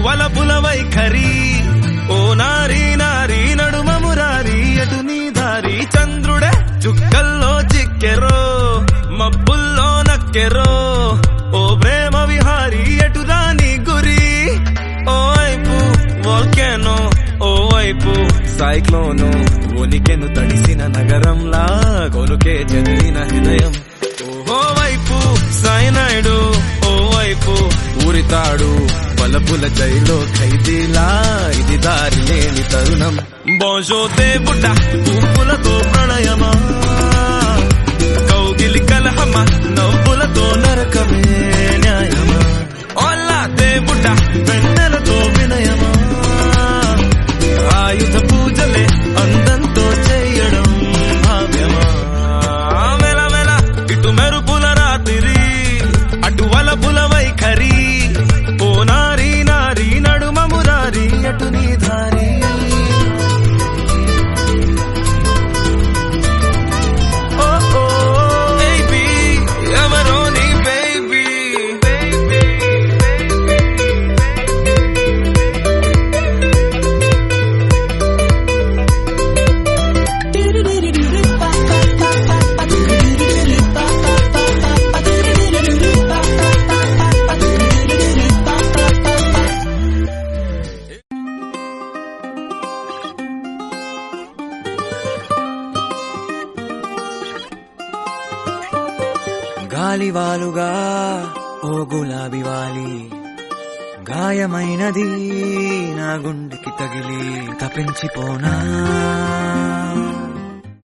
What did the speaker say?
వలపుల వైఖరి ఓ నారీ నారీ నడుమ మురారి ఎటు నీ దారి చంద్రుడే చుక్కల్లో చిక్కెరో మబ్బుల్లో నక్కెరో ఓ ప్రేమ విహారి ఎటు రాని గురి ఓ వైపు వోల్కెనో ఓ వైపు సైక్లోను ఉనికెను తడిసిన నగరంలా కొలుకే చెందిన హృదయం ఓ వైపు సైనాయుడు ఓ వైపు ఊరితాడు బలపుల జైలో ఖైదీలా ఇది దారి లేని తరుణం బోజో దేవుడ పువ్వులతో ప్రణయమా కౌగిలి కలహమా నవ్వులతో నరకమే న్యాయమా ఓలా దేవుడ వెన్నెలతో వినయమా ఆయుధ పూజలే అందంతో చేయడం భావ్యమా మెల మెల ఇటు మెరుపుల రాత్రి అటు వలపుల వైఖరి ఓ నారీ నారీ నడుమ మురారి అటు నీ దారి ఓ ఓ బేబీ ఎవరో నీ బేబీ గాలివాలుగా ఓ గులాబీ వాలి గాయమైనది నా గుండెకి తగిలి తప్పించిపోనా